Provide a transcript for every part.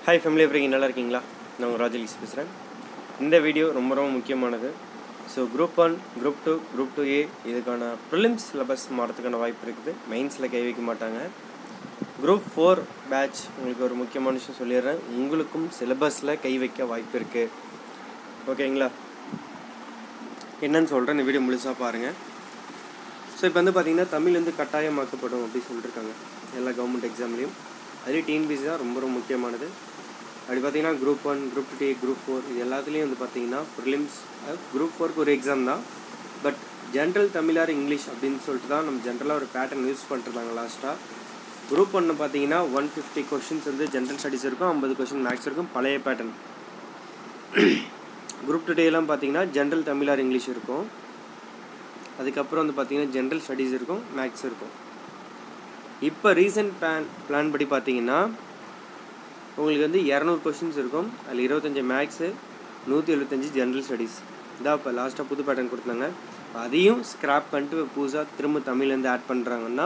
Hi family எப்படி இருக்கீங்க? நல்லா இருக்கீங்களா நான் உங்கள் ராஜலிஸ் பேசுகிறேன் இந்த வீடியோ ரொம்ப ரொம்ப முக்கியமானது so group one group two group two A இதுக்கான ப்ரிலிம்ஸ் சிலபஸ் மாறதுக்கான வாய்ப்பு இருக்குது மெயின்ஸில் கை வைக்க மாட்டாங்க குரூப் ஃபோர் பேட்ச் உங்களுக்கு ஒரு முக்கியமான விஷயம் சொல்லிடுறேன் உங்களுக்கும் சிலபஸில் கை வைக்க வாய்ப்பு இருக்குது ஓகேங்களா என்னன்னு சொல்கிறேன் இந்த வீடியோ முழுசாக பாருங்கள் ஸோ இப்போ வந்து பார்த்தீங்கன்னா தமிழ் வந்து கட்டாயமாக்கப்படும் அப்படின்னு சொல்லியிருக்காங்க எல்லா கவர்மெண்ட் எக்ஸாம்லேயும் அதுலேயும் டிஎன்பிசி தான் ரொம்ப ரொம்ப முக்கியமானது அப்படி பார்த்தீங்கன்னா group one group two group four இது எல்லாத்துலேயும் வந்து பார்த்தீங்கன்னா ப்ரிலிம்ஸ் குரூப் ஃபோருக்கு ஒரு எக்ஸாம் தான் பட் ஜென்ரல் தமிழார் இங்கிலீஷ் அப்படின்னு சொல்லிட்டு தான் நம்ம ஜென்ரலாக ஒரு பேட்டர்ன் யூஸ் பண்ணிருந்தாங்க லாஸ்ட்டாக குரூப் ஒன்று பார்த்தீங்கன்னா ஒன் ஃபிஃப்டி கொஷின்ஸ் வந்து ஜென்ரல் ஸ்டடீஸ் இருக்கும் ஐம்பது கொஷின் மேக்ஸ் இருக்கும் பழைய பேட்டர்ன் குரூப் டூ டேலாம் பார்த்தீங்கன்னா ஜென்ரல் தமிழார் இங்கிலீஷ் இருக்கும் அதுக்கப்புறம் வந்து பார்த்தீங்கன்னா ஜென்ரல் ஸ்டடீஸ் இருக்கும் மேக்ஸ் இருக்கும் இப்போ ரீசெண்ட் பிளான் பிளான் படி பார்த்தீங்கன்னா உங்களுக்கு வந்து இரநூறு கொஷின்ஸ் இருக்கும் அதில் இருபத்தஞ்சி மேக்ஸு நூற்றி எழுபத்தஞ்சி ஜென்ரல் ஸ்டடீஸ் இதான் இப்போ லாஸ்ட்டாக புது பேட்டர்ன் கொடுத்தாங்க அதையும் ஸ்க்ராப் பண்ணிட்டு புதுசாக திரும்ப தமிழ்லேருந்து ஆட் பண்ணுறாங்கன்னா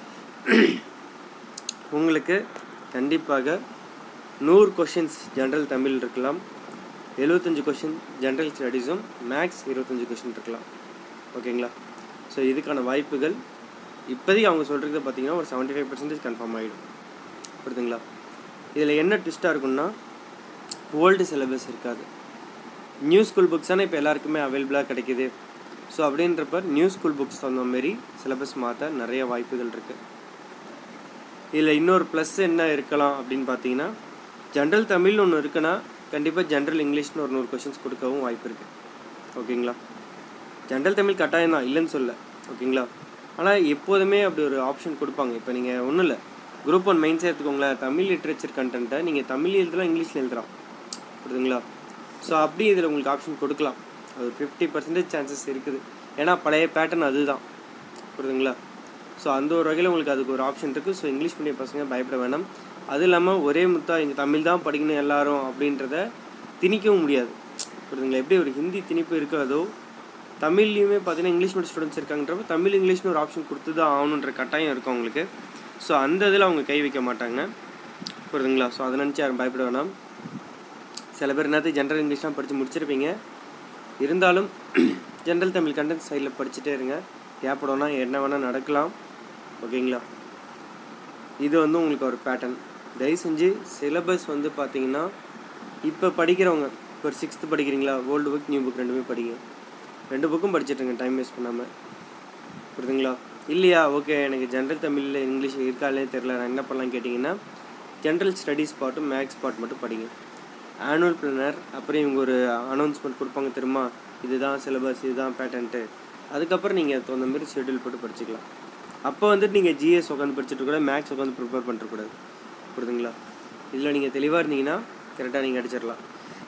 உங்களுக்கு கண்டிப்பாக நூறு கொஷின்ஸ் ஜென்ரல் தமிழ் இருக்கலாம் எழுபத்தஞ்சு கொஷின் ஜென்ரல் ஸ்டடீஸும் மேக்ஸ் இருபத்தஞ்சி கொஷின் இருக்கலாம் ஓகேங்களா ஸோ இதுக்கான வாய்ப்புகள் இப்போதைக்கு அவங்க சொல்கிறது பார்த்தீங்கன்னா ஒரு செவன்ட்டி ஃபைவ் பர்சன்டேஜ் கன்ஃபார்ம் ஆகிடும் புரியுதுங்களா இதில் என்ன ட்விஸ்ட்டாக இருக்குன்னா ஓல்டு சிலபஸ் இருக்காது நியூ ஸ்கூல் புக்ஸ் தானே இப்போ எல்லாருக்குமே அவைலபிளாக கிடைக்கிது ஸோ அப்படின்றப்ப நியூ ஸ்கூல் புக்ஸ் தகுந்த மாரி சிலபஸ் மாற்ற நிறைய வாய்ப்புகள் இருக்குது இதில் இன்னொரு ப்ளஸ் என்ன இருக்கலாம் அப்படின்னு பார்த்தீங்கன்னா ஜென்ரல் தமிழ்னு ஒன்று இருக்குன்னா கண்டிப்பாக ஜென்ரல் இங்கிலீஷ்னு ஒரு நூறு கொஷின்ஸ் கொடுக்கவும் வாய்ப்பு இருக்குது ஓகேங்களா ஜென்ரல் தமிழ் கட்டாயம் தான் இல்லைன்னு சொல்ல ஓகேங்களா ஆனால் எப்போதுமே அப்படி ஒரு ஆப்ஷன் கொடுப்பாங்க இப்போ நீங்கள் ஒன்றும் இல்லை குரூப் ஒன் மெயின்ஸே எடுத்துக்கோங்களேன் தமிழ் லிட்ரேச்சர் கண்டென்ட்டை நீங்கள் தமிழ் எழுதலாம் இங்கிலீஷில் எழுதலாம் புரியுதுங்களா ஸோ அப்படி இதில் உங்களுக்கு ஆப்ஷன் கொடுக்கலாம் அது ஃபிஃப்டி பர்சன்டேஜ் சான்சஸ் இருக்குது ஏன்னா பழைய பேட்டர்ன் அதுதான் புரியுதுங்களா ஸோ அந்த ஒரு வகையில் உங்களுக்கு அதுக்கு ஒரு ஆப்ஷன் இருக்குது ஸோ இங்கிலீஷ் மீடியம் பசங்க பயப்பட வேணாம் அது இல்லாமல் ஒரே முத்தா இங்கே தமிழ் தான் படிக்கணும் எல்லாரும் அப்படின்றத திணிக்கவும் முடியாது புரியுதுங்களா எப்படி ஒரு ஹிந்தி திணிப்பு இருக்காதோ தமிழ்லையுமே பார்த்தீங்கன்னா இங்கிலீஷ் மீடியம் ஸ்டூடெண்ட்ஸ் இருக்காங்கன்றப்ப தமிழ் இங்கிலீஷ்னு ஒரு ஆப்ஷன் கொடுத்து தான் ஆகணுன்ற கட்டாயம் இருக்கும் அவங்களுக்கு ஸோ அந்த இதில் அவங்க கை வைக்க மாட்டாங்க புரியுதுங்களா ஸோ அதை நினச்சி யாரும் பயப்பட வேணாம் சில பேர் நேரத்துக்கு ஜென்ரல் இங்கிலீஷ்லாம் படித்து முடிச்சிருப்பீங்க இருந்தாலும் ஜென்ரல் தமிழ் கண்டென்ட் சைடில் படிச்சுட்டே இருங்க கேப்படோன்னா என்ன வேணால் நடக்கலாம் ஓகேங்களா இது வந்து உங்களுக்கு ஒரு பேட்டர்ன் தயவு செஞ்சு சிலபஸ் வந்து பார்த்தீங்கன்னா இப்போ படிக்கிறவங்க இப்போ சிக்ஸ்த்து படிக்கிறீங்களா ஓல்டு புக் நியூ புக் ரெண்டுமே படிங்க ரெண்டு புக்கும் படிச்சுட்டுருங்க டைம் வேஸ்ட் பண்ணாமல் புரியுதுங்களா இல்லையா ஓகே எனக்கு ஜென்ரல் தமிழில் இங்கிலீஷ் இருக்காலே தெரில நான் என்ன பண்ணலாம் கேட்டிங்கன்னா ஜென்ரல் ஸ்டடீஸ் பார்ட்டும் மேக்ஸ் பார்ட் மட்டும் படிங்க ஆனுவல் பிளானர் அப்புறம் இவங்க ஒரு அனௌன்ஸ்மெண்ட் கொடுப்பாங்க தெரியுமா இதுதான் சிலபஸ் இதுதான் பேட்டன்ட்டு அதுக்கப்புறம் நீங்கள் தகுந்த மாதிரி ஷெட்யூல் போட்டு படிச்சுக்கலாம் அப்போ வந்துட்டு நீங்கள் ஜிஎஸ் உட்காந்து படிச்சுட்டு கூட மேக்ஸ் உட்காந்து ப்ரிப்பேர் பண்ணிருக்கூடாது புரியுதுங்களா இதில் நீங்கள் தெளிவாக இருந்தீங்கன்னா கரெக்டாக நீங்கள் அடிச்சிடலாம்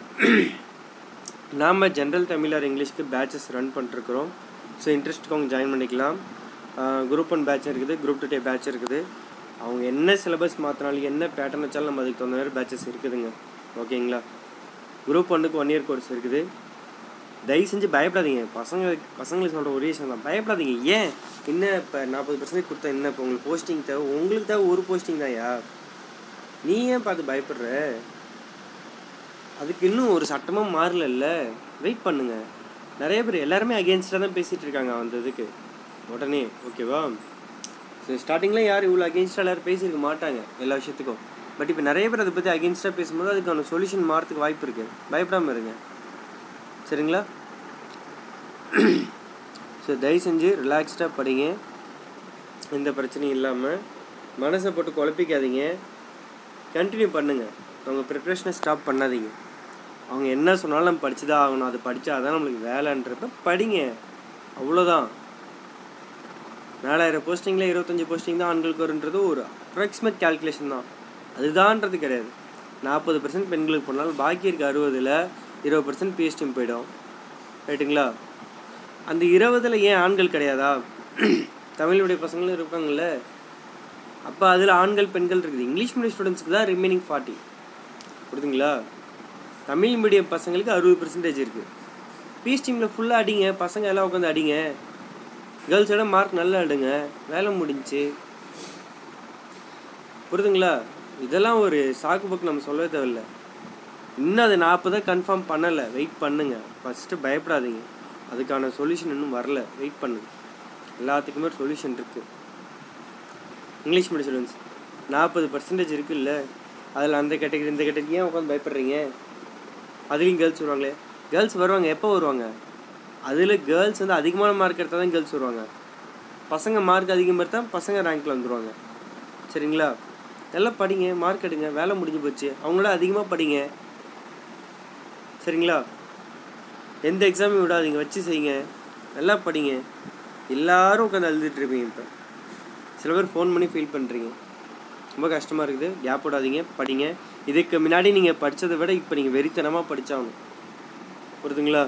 நாம் ஜென்ரல் தமிழ் ஆர் இங்கிலீஷ்க்கு பேட்சஸ் ரன் பண்ணிருக்கிறோம் ஸோ இன்ட்ரெஸ்ட்டுக்கு அவங்க ஜாயின் பண்ணிக்கலாம் குரூப் ஒன் பேட்ச் இருக்குது குரூப் டூ டே பேட்ச் இருக்குது அவங்க என்ன சிலபஸ் மாற்றினாலும் என்ன பேட்டர்ன் வச்சாலும் நம்ம அதுக்கு தகுந்த மாதிரி பேட்சஸ் இருக்குதுங்க ஓகேங்களா குரூப் ஒன்றுக்கு ஒன் இயர் கோர்ஸ் இருக்குது தயவு செஞ்சு பயப்படாதீங்க பசங்க பசங்களுக்கு சொல்கிற ஒரே விஷயம் தான் பயப்படாதீங்க ஏன் என்ன இப்போ நாற்பது பர்சன்டேஜ் கொடுத்தா என்ன இப்போ உங்களுக்கு போஸ்டிங் தேவை உங்களுக்கு தேவை ஒரு போஸ்டிங் தான்யா நீ ஏன் பார்த்து பயப்படுற அதுக்கு இன்னும் ஒரு சட்டமாக மாறலல்ல வெயிட் பண்ணுங்க நிறைய பேர் எல்லாருமே அகேன்ஸ்டாக தான் பேசிகிட்டு இருக்காங்க அந்த இதுக்கு உடனே ஓகேவா ஸோ ஸ்டார்டிங்கில் யார் இவ்வளோ அகேன்ஸ்டாக எல்லாரும் பேசியிருக்க மாட்டாங்க எல்லா விஷயத்துக்கும் பட் இப்போ நிறைய பேர் அதை பற்றி அகேன்ஸ்டாக பேசும்போது அதுக்கான சொல்யூஷன் மாறத்துக்கு வாய்ப்பு இருக்குது பயப்படாமல் இருங்க சரிங்களா ஸோ தயவு செஞ்சு ரிலாக்ஸ்டாக படிங்க எந்த பிரச்சனையும் இல்லாமல் மனசை போட்டு குழப்பிக்காதீங்க கண்டினியூ பண்ணுங்கள் அவங்க ப்ரிப்ரேஷனை ஸ்டாப் பண்ணாதீங்க அவங்க என்ன சொன்னாலும் நம்ம படிச்சு தான் ஆகணும் அது படித்தா தான் நம்மளுக்கு வேலைன்றப்ப படிங்க அவ்வளோதான் நாலாயிரம் போஸ்டிங்கில் இருபத்தஞ்சி போஸ்டிங் தான் ஆண்களுக்கு வருன்றது ஒரு அப்ராக்சிமேட் கேல்குலேஷன் தான் அதுதான்றது கிடையாது நாற்பது பர்சன்ட் பெண்களுக்கு போனாலும் பாக்கி இருக்க அறுபதில் இருபது பர்சன்ட் பிஎஸ்டியும் போயிடும் ரைட்டுங்களா அந்த இருபதில் ஏன் ஆண்கள் கிடையாதா தமிழுடைய பசங்களும் இருப்பாங்கள்ல அப்போ அதில் ஆண்கள் பெண்கள் இருக்குது இங்கிலீஷ் மீடியம் ஸ்டூடெண்ட்ஸ்க்கு தான் ரிமைனிங் ஃபார்ட்டி புரியுதுங்களா தமிழ் மீடியம் பசங்களுக்கு அறுபது பர்சன்டேஜ் இருக்குது பிஎஸ் டீமில் ஃபுல்லாக அடிங்க பசங்க எல்லாம் உட்காந்து அடிங்க கேர்ள்ஸோட மார்க் நல்லா எடுங்க வேலை முடிஞ்சுச்சு புரியுதுங்களா இதெல்லாம் ஒரு சாக்கு பக்கு நம்ம சொல்லவே தேவையில்ல இன்னும் அது நாற்பதை கன்ஃபார்ம் பண்ணலை வெயிட் பண்ணுங்க ஃபஸ்ட்டு பயப்படாதீங்க அதுக்கான சொல்யூஷன் இன்னும் வரல வெயிட் பண்ணுங்க எல்லாத்துக்குமே ஒரு சொல்யூஷன் இருக்குது இங்கிலீஷ் மீடியம் ஸ்டூடெண்ட்ஸ் நாற்பது பர்சன்டேஜ் இருக்குல்ல அதில் அந்த கேட்டகரி இந்த கேட்டகரி ஏன் உட்காந்து பயப்படுறீங்க அதுலேயும் கேர்ள்ஸ் வருவாங்களே கேர்ள்ஸ் வருவாங்க எப்போ வருவாங்க அதில் கேர்ள்ஸ் வந்து அதிகமான மார்க் எடுத்தால் தான் கேர்ள்ஸ் வருவாங்க பசங்க மார்க் அதிகமாக எடுத்தால் பசங்க ரேங்க்கில் வந்துடுவாங்க சரிங்களா நல்லா படிங்க மார்க் எடுங்க வேலை முடிஞ்சு போச்சு அவங்களோட அதிகமாக படிங்க சரிங்களா எந்த எக்ஸாமையும் விடாதீங்க வச்சு செய்யுங்க நல்லா படிங்க எல்லாரும் உட்காந்து அழுதுட்டு இருப்பீங்க இப்போ சில பேர் ஃபோன் பண்ணி ஃபீல் பண்ணுறீங்க ரொம்ப கஷ்டமாக இருக்குது கேப் விடாதீங்க படிங்க இதுக்கு முன்னாடி நீங்கள் படித்ததை விட இப்போ நீங்கள் வெறித்தனமாக படித்தாகணும் புரியுதுங்களா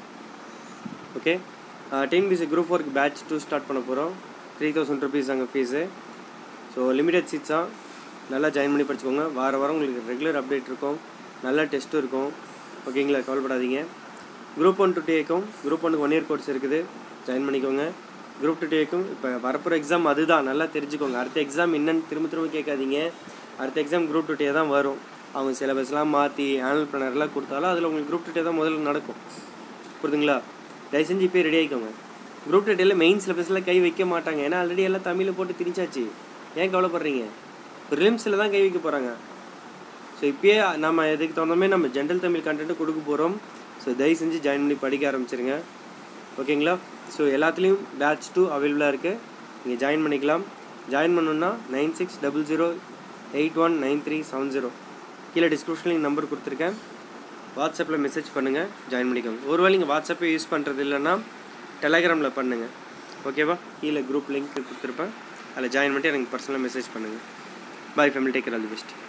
okay TNPSC group work batch two start பண்ண போகிறோம் த்ரீ தௌசண்ட் ருபீஸ் அங்கே ஃபீஸு ஸோ லிமிடெட் சீட்ஸாக நல்லா ஜாயின் பண்ணி படிச்சுக்கோங்க வார வாரம் உங்களுக்கு ரெகுலர் அப்டேட் இருக்கும் நல்ல டெஸ்ட்டும் இருக்கும் ஓகேங்களா கவலைப்படாதீங்க குரூப் ஒன் டு டேக்கும் குரூப் ஒனுக்கு ஒன் இயர் கோர்ஸ் இருக்குது ஜாயின் பண்ணிக்கோங்க குரூப் டூ டேக்கும் இப்போ வரப்போகிற எக்ஸாம் அதுதான் நல்லா தெரிஞ்சுக்கோங்க அடுத்த எக்ஸாம் என்னன்னு திரும்ப திரும்ப கேட்காதீங்க அடுத்த எக்ஸாம் குரூப் டூ டே தான் வரும் அவங்க சிலபஸ்லாம் மாற்றி ஆனுவல் பிளானர்லாம் கொடுத்தாலும் அதில் உங்களுக்கு குரூப் டூ டே தான் முதல்ல நடக்கும் புரியுதுங்களா தயவு செஞ்சு இப்போ ரெடி ஆகிக்கோங்க குரூப் டூ டேல மெயின் சிலபஸில் கை வைக்க மாட்டாங்க ஏன்னா ஆல்ரெடி எல்லாம் தமிழில் போட்டு திணிச்சாச்சு ஏன் கவலைப்படுறீங்க ரிலிம்ஸில் தான் கை வைக்க போகிறாங்க ஸோ இப்போயே நம்ம இதுக்கு தகுந்த மாதிரி நம்ம ஜென்ரல் தமிழ் கண்டென்ட்டு கொடுக்க போகிறோம் ஸோ தயவு செஞ்சு ஜாயின் பண்ணி படிக்க ஆரம்பிச்சிருங்க ஓகேங்களா ஸோ எல்லாத்துலேயும் பேட்ச் டூ அவைலபிளாக இருக்குது நீங்கள் ஜாயின் பண்ணிக்கலாம் ஜாயின் பண்ணணுன்னா nine six double zero eight one nine three seven zero கீழே டிஸ்கிரிப்ஷனில் நம்பர் கொடுத்துருக்கேன் வாட்ஸ்அப்பில் மெசேஜ் பண்ணுங்கள் ஜாயின் பண்ணிக்கோங்க ஒருவேளை நீங்கள் வாட்ஸ்அப்பே யூஸ் பண்ணுறது இல்லைன்னா டெலகிராமில் பண்ணுங்கள் ஓகேவா கீழே குரூப் லிங்க் கொடுத்துருப்பேன் அதில் ஜாயின் பண்ணிட்டு எனக்கு பர்சனலாக மெசேஜ் பண்ணுங்கள் bye family take care all the best